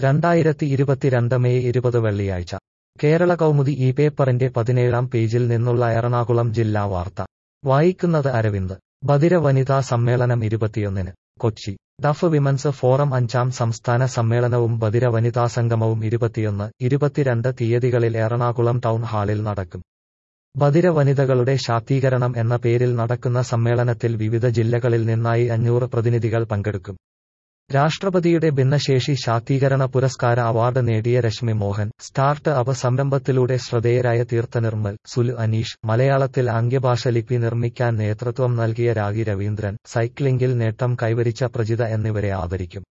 രണ്ടായിരത്തി ഇരുപത്തിരണ്ട് മെയ് ഇരുപത് വെള്ളിയാഴ്ച കേരള കൗമുദി ഈ പേപ്പറിന്റെ പതിനേഴാം പേജിൽ നിന്നുള്ള എറണാകുളം ജില്ലാ വാർത്ത വായിക്കുന്നത് അരവിന്ദ് ബദിര വനിതാ സമ്മേളനം ഇരുപത്തിയൊന്നിന് കൊച്ചി ഡഫ് വിമൻസ് ഫോറം അഞ്ചാം സംസ്ഥാന സമ്മേളനവും ബദിര വനിതാ സംഗമവും ഇരുപത്തിയൊന്ന് ഇരുപത്തിരണ്ട് തീയതികളിൽ എറണാകുളം ടൗൺ ഹാളിൽ നടക്കും ബദിര വനിതകളുടെ ശാക്തീകരണം എന്ന പേരിൽ നടക്കുന്ന സമ്മേളനത്തിൽ വിവിധ ജില്ലകളിൽ നിന്നായി അഞ്ഞൂറ് പ്രതിനിധികൾ പങ്കെടുക്കും രാഷ്ട്രപതിയുടെ ഭിന്നശേഷി ശാക്തീകരണ പുരസ്കാര അവാർഡ് നേടിയ രശ്മി മോഹൻ സ്റ്റാർട്ട് അപ്പ് സംരംഭത്തിലൂടെ ശ്രദ്ധേയരായ തീർത്ഥ നിർമ്മൽ സുലു അനീഷ് മലയാളത്തിൽ ആംഗ്യഭാഷ ലിപി നിർമ്മിക്കാൻ നേതൃത്വം നൽകിയ രാഗി രവീന്ദ്രൻ സൈക്ലിംഗിൽ നേട്ടം കൈവരിച്ച പ്രജിത എന്നിവരെ ആദരിക്കും